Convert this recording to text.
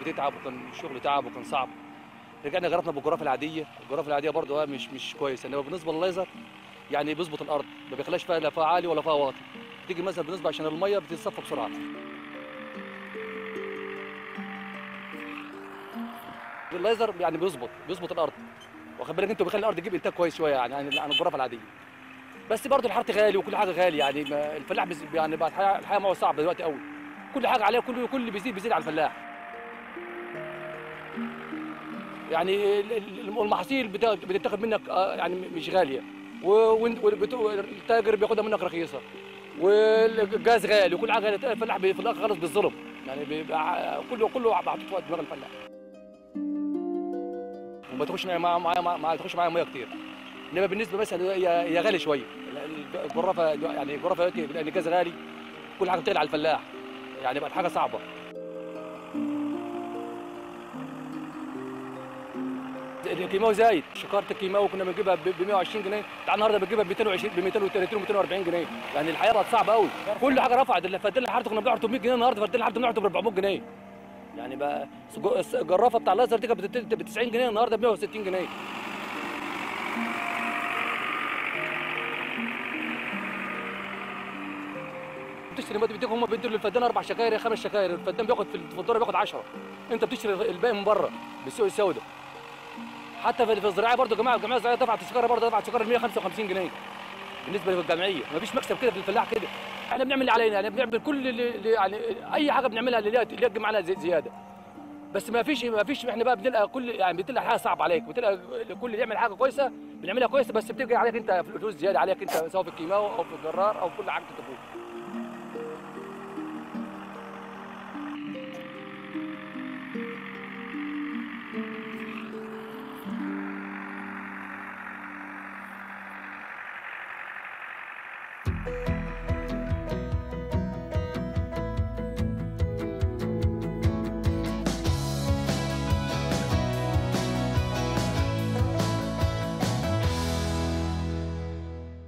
بتتعب وكان الشغل تعب وكان صعب رجعنا جربنا بالجرافه العاديه الجرافه العاديه برضه آه مش مش كويس انما بالنسبه للليزر يعني بيظبط الارض ما بيخليش فيها لا فيها عالي ولا فيها واطي تيجي مثلا بالنسبه عشان الميه بتتصفى بسرعه الليزر يعني بيظبط بيظبط الارض واخد بالك انت بيخلي الارض تجيب انتاج كويس شويه يعني عن عن الجرافه العاديه بس برضه الحرث غالي وكل حاجه غالي يعني ما الفلاح بز... يعني بقى الحياه الحياه معه صعبه دلوقتي قوي كل حاجه عليه كل كل اللي بيزيد بيزيد على الفلاح يعني ال- ال- المحاصيل بتا- بتتاخد منك آه، يعني مش غاليه و- وإنت- والبت- والتاجر بياخدها منك رخيصه والجاز غالي وكل حاجه غاليه الفلاح بي- في الاخر خالص بالظلم يعني بيبقى كله كله محطوط في دماغ الفلاح وما تخش معايا مع مع مع تخش معايا ميه كتير انما بالنسبه مثلا هي هي غالي شويه الجرافه يعني الجرافه دلوقتي لان الجاز غالي كل حاجه بتغلي على الفلاح يعني بقت حاجه صعبه الكيماوي زايد شكاره الكيماوي كنا بنجيبها ب 120 جنيه تعال النهارده بنجيبها ب 220 ب 230 و 240 جنيه يعني الحياه بقت صعبه قوي كل حاجه رفعت اللي فدان الحرث كنا بنبيعه 800 جنيه النهارده فدان الحرث بنبيعه ب 400 جنيه يعني بقى الس- الجرافه بتاع الليزر دي كانت ب 90 جنيه النهارده ب 160 جنيه بتشتري ما بيديك هم بيدوا للفدان اربع شكاير يا خمس شكاير الفدان بياخد في الفدان بياخد 10 انت بتشتري الباقي من بره بالسوق السوداء حتى في في الزراعه برضه يا جماعه الجمعيه الزراعيه دفعت السكر برضه دفعت السكر 155 جنيه بالنسبه للجمعيه مفيش مكسب كده في الفلاح كده احنا بنعمل اللي علينا يعني بنعمل كل اللي اللي- يعني اي حاجه بنعملها اللي اللي تجي معانا زي- زياده بس ما فيش ما فيش احنا بقى بنلقى كل يعني بتلقى حاجه صعبه عليك بتلقى كل اللي يعمل حاجه كويسه بنعملها كويسه بس بترجع عليك انت فلوس زياده عليك انت سواء في الكيماوي او في الجرار او في كل حاجه انت تقول